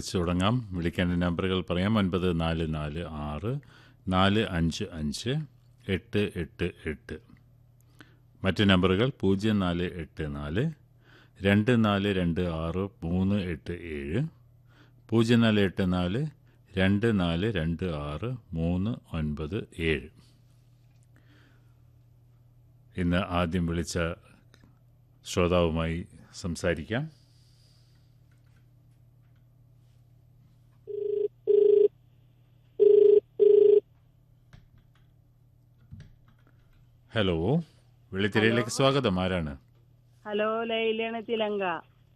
വിളിച്ചു തുടങ്ങാം വിളിക്കേണ്ട നമ്പറുകൾ പറയാം ഒൻപത് നാല് നാല് ആറ് നാല് അഞ്ച് അഞ്ച് എട്ട് എട്ട് എട്ട് മറ്റ് നമ്പറുകൾ പൂജ്യം നാല് എട്ട് നാല് രണ്ട് നാല് രണ്ട് ആറ് മൂന്ന് എട്ട് ഏഴ് പൂജ്യം നാല് എട്ട് നാല് രണ്ട് നാല് രണ്ട് ആറ് മൂന്ന് ഒൻപത് ഏഴ് ഇന്ന് ആദ്യം വിളിച്ച ശ്രോതാവുമായി സംസാരിക്കാം ഹലോ വെള്ളിത്തിരയിലേക്ക് സ്വാഗതം ആരാണ് ഹലോ ലൈലയാണ് ചിലങ്ക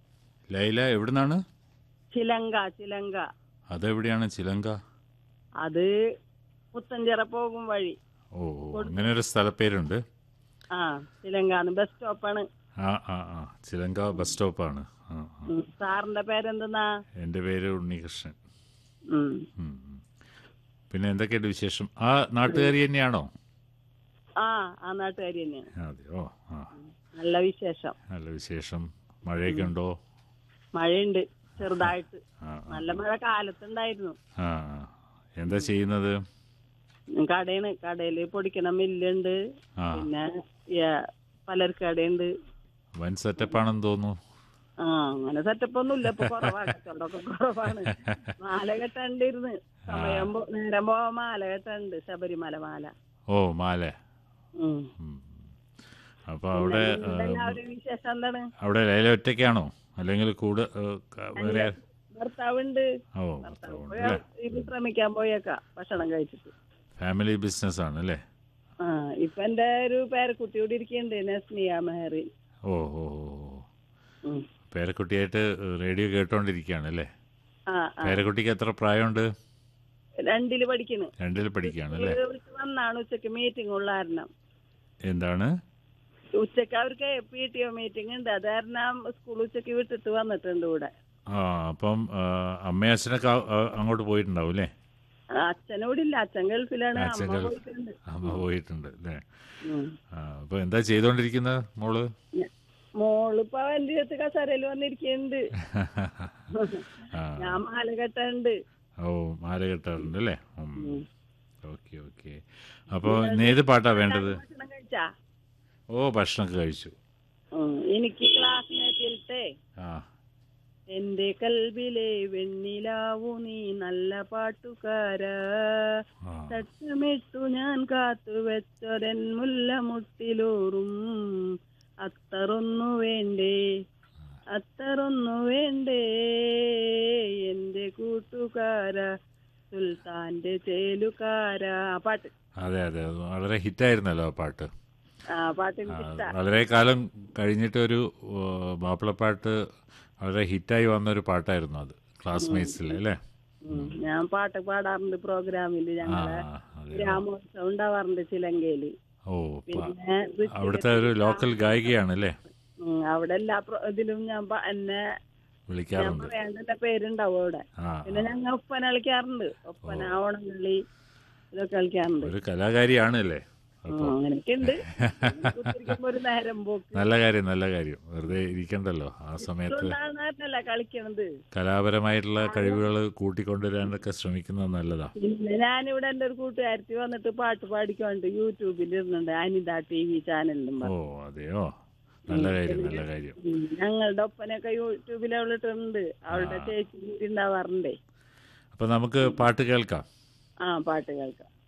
ലൈല എവിടുന്നാണ് ചിലങ്ക ചിലങ്ക അതെവിടെയാണ് ചിലങ്ക അത് പുത്തഞ്ചിറ പോകും വഴി ഓ ഓ, അങ്ങനെ ഒരു സ്ഥലപ്പേരുണ്ട് ആ ചിലങ്കാന്ന് ബസ് സ്റ്റോപ്പാണ് ആ ആ ആ ചിലങ്ക ബസ് സ്റ്റോപ്പാണ് ആ ആ. ഉം. സാറിന്റെ പേരെന്തെന്നാ എൻ്റെ പേര് ഉണ്ണികൃഷ്ണൻ ഉം. ഉം, ഉം. പിന്നെ എന്തൊക്കെയുണ്ട് വിശേഷം ആ നാട്ടുകാരി തന്നെയാണോ ആ ആ നാട്ടുകാരി തന്നെയാണ് അതെയോ ആ നല്ല വിശേഷം നല്ല വിശേഷം മഴയൊക്കെ ഉണ്ടോ മഴയുണ്ട് ചെറുതായിട്ട് ആ ആ. നല്ല മഴ കാലത്തുണ്ടായിരുന്നു ആ ആ. എന്താ ചെയ്യുന്നത് കടയാണ് കടയില് പൊടിക്കണ മില്ലുണ്ട് ആ പിന്നെ പലർക്കടയുണ്ട് വൻ സെറ്റപ്പാണെന്ന് തോന്നുന്നു ആ അങ്ങനെ സെറ്റപ്പ് ഒന്നുമില്ല ഇപ്പൊ കുറവാ കച്ചവടമൊക്കെ കുറവാണ് മാല കെട്ടണ്ടിരുന്ന് സമയം പോ- നേരം പോവാൻ മാല കെട്ടണ്ട് ശബരിമല മാല ഓ മാല ഉം. ഉം. അപ്പോൾ അവിടെ ആ, നിങ്ങളുടെ എല്ലാവരുടെയും വിശേഷം എന്താണ് അവിടെ ലൈല ഒറ്റയ്ക്കാണോ അല്ലെങ്കിൽ കൂടെ ഏ, ക- വേറെ ആ- ഭർത്താവുണ്ട് ഓ ഭർത്താവ് ഭർത്താവുണ്ട് അല്ലേ ഇത് ശ്രമിക്കാൻ പോയേക്കാ ഭക്ഷണം കഴിച്ചിട്ട് ഫാമിലി ബിസിനസ് ആണ് അല്ലേ ആ ഇപ്പൊ എന്റെ ഒരു പേരക്കുട്ടി കൂടി ഇരിക്കുന്നുണ്ട് നസ്മിയ മെഹറി ഓ ഓ ഓ, ഓ. ഉം. പേരക്കുട്ടിയായിട്ട് റേഡിയോ കേട്ടോണ്ടിരിക്കുകയാണ് അല്ലേ ആ ആ പേരക്കുട്ടിക്ക് എത്ര പ്രായമുണ്ട് രണ്ടില് പഠിക്കുന്നു രണ്ടിൽ പഠിക്കുകയാണ് അല്ലേ വിളിച്ച് വന്നാണ് ഉച്ചക്ക് മീറ്റിംഗ് ഉള്ള കാരണം എന്താണ് ഉച്ചക്ക് അവർക്ക് പി ടി ഒ മീറ്റിംഗ് ഉണ്ട് അത് കാരണം സ്കൂൾ ഉച്ചക്ക് വിട്ടിട്ട് വന്നിട്ടുണ്ട് ഇവിടെ ആ അപ്പം ആ, അമ്മയും അച്ഛനൊക്കെ ആ- ആ- അങ്ങോട്ട് പോയിട്ടുണ്ടാവും അല്ലേ ആ, അച്ഛനോട് ഇല്ല അച്ഛൻ ഗൾഫിലാണ് അച്ഛൻ അമ്മ ഗൾഫ്- പോയിട്ടുണ്ട് അമ്മ പോയിട്ടുണ്ട് അല്ലേ ഉം. ആ അപ്പോൾ എന്താ ചെയ്തോണ്ടിരിക്കുന്നത് മോള് ഞ- മോളിപ്പോ എന്റെ അടുത്ത് കസേരയിൽ വന്നിരിക്കുന്നുണ്ട് ആ ഞാൻ മാല കെട്ടുണ്ട് ഓ മാല കെട്ടാറുണ്ട് അല്ലേ ഉം. ഉം. ഓക്കെ ഓക്കെ അപ്പോൾ ഇന്ന് ഏത് പാട്ടാ വേണ്ടത് ഭക്ഷണം കഴിച്ചാ ഓ ഭക്ഷണമൊക്കെ കഴിച്ചു ഉം. എനിക്ക് ക്ലാസ്സിനെത്തിയിട്ടേ ആ എന്റെ കൽവിലെ വെണ്ണിലാവു നീ നല്ല പാട്ടുകാരാ ആ തട്ടമിട്ടു ഞാൻ കാത്തു വെച്ചൊരൻ മുല്ലമുട്ടിലൂറും അത്തറൊന്നു വേണ്ടേ അത്തറൊന്നു വേണ്ടേ എന്റെ കൂട്ടുകാര സുൽത്താന്റെ ചേലുകാര ആ പാട്ട് അതെ അതെ അത് വളരെ ഹിറ്റായിരുന്നല്ലോ ആ പാട്ട് ആ പാട്ട് ആ, എനിക്ക് ഇഷ്ടാ വളരെ കാലം കഴിഞ്ഞിട്ടൊരു ഓ, മാപ്പിളപ്പാട്ട് വളരെ ഹിറ്റായി വന്നൊരു പാട്ടായിരുന്നു അത് ക്ലാസ്മേറ്റ്സിൽ അല്ലേ ഉം. ഞാൻ പാട്ട് പാടാറുണ്ട് പ്രോഗ്രാമില് ആ ഞങ്ങളെ അതെ ഗ്രാമോത്സവം ഉണ്ടാവാറുണ്ട് ചിലങ്കയില് ഓ പ- പിന്നെ അവിടുത്തെ ഒരു ലോക്കൽ ഗായികയാണ് അല്ലേ ഉം, അവിടെ എല്ലാ പ്രോ- ഇതിലും ഞാൻ പ- എന്നെ ഞാൻ വിളിക്കാറുണ്ട് പറയേണ്ട പേരുണ്ടാവും അവിടെ ആ പിന്നെ ഞങ്ങൾ ഒപ്പന കളിക്കാറുണ്ട് ഒപ്പന ഓണങ്ങളി ഇതൊക്കെ കളിക്കാറുണ്ട് ഒരു കലാകാരിയാണ് അല്ലേ ഉം, അപ്പോൾ അങ്ങനെയൊക്കെ ഉണ്ട് കുത്തിരിക്കുമ്പോ ഒരു നേരം പോക്ക് നല്ല കാര്യം നല്ല കാര്യം വെറുതെ ഇരിക്കണ്ടല്ലോ ആ സമയത്ത് ഉണ്ടാകുന്നല്ല കളിക്കണത് കലാപരമായിട്ടുള്ള കഴിവുകൾ കൂട്ടിക്കൊണ്ടുവരാനൊക്കെ ശ്രമിക്കുന്നത് നല്ലതാ പിന്നെ ഞാനിവിടെ എന്റെ ഒരു കൂട്ടുകാരത്തി വന്നിട്ട് പാട്ട് പാടിക്കൊണ്ട് യൂട്യൂബിൽ ഇരുന്നുണ്ട് അനിത ടി വി ചാനലിലും ഓ അതെയോ നല്ല കാര്യം നല്ല കാര്യം ഉം, ഞങ്ങളുടെ ഒപ്പനൊക്കെ യൂട്യൂബിൽ അവളിട്ടുണ്ട് അവളുടെ ചേച്ചി കൂടി ഉണ്ടാവാറുണ്ടേ അപ്പൊ നമുക്ക് പാട്ട് കേൾക്കാം ആ പാട്ട് കേൾക്കാം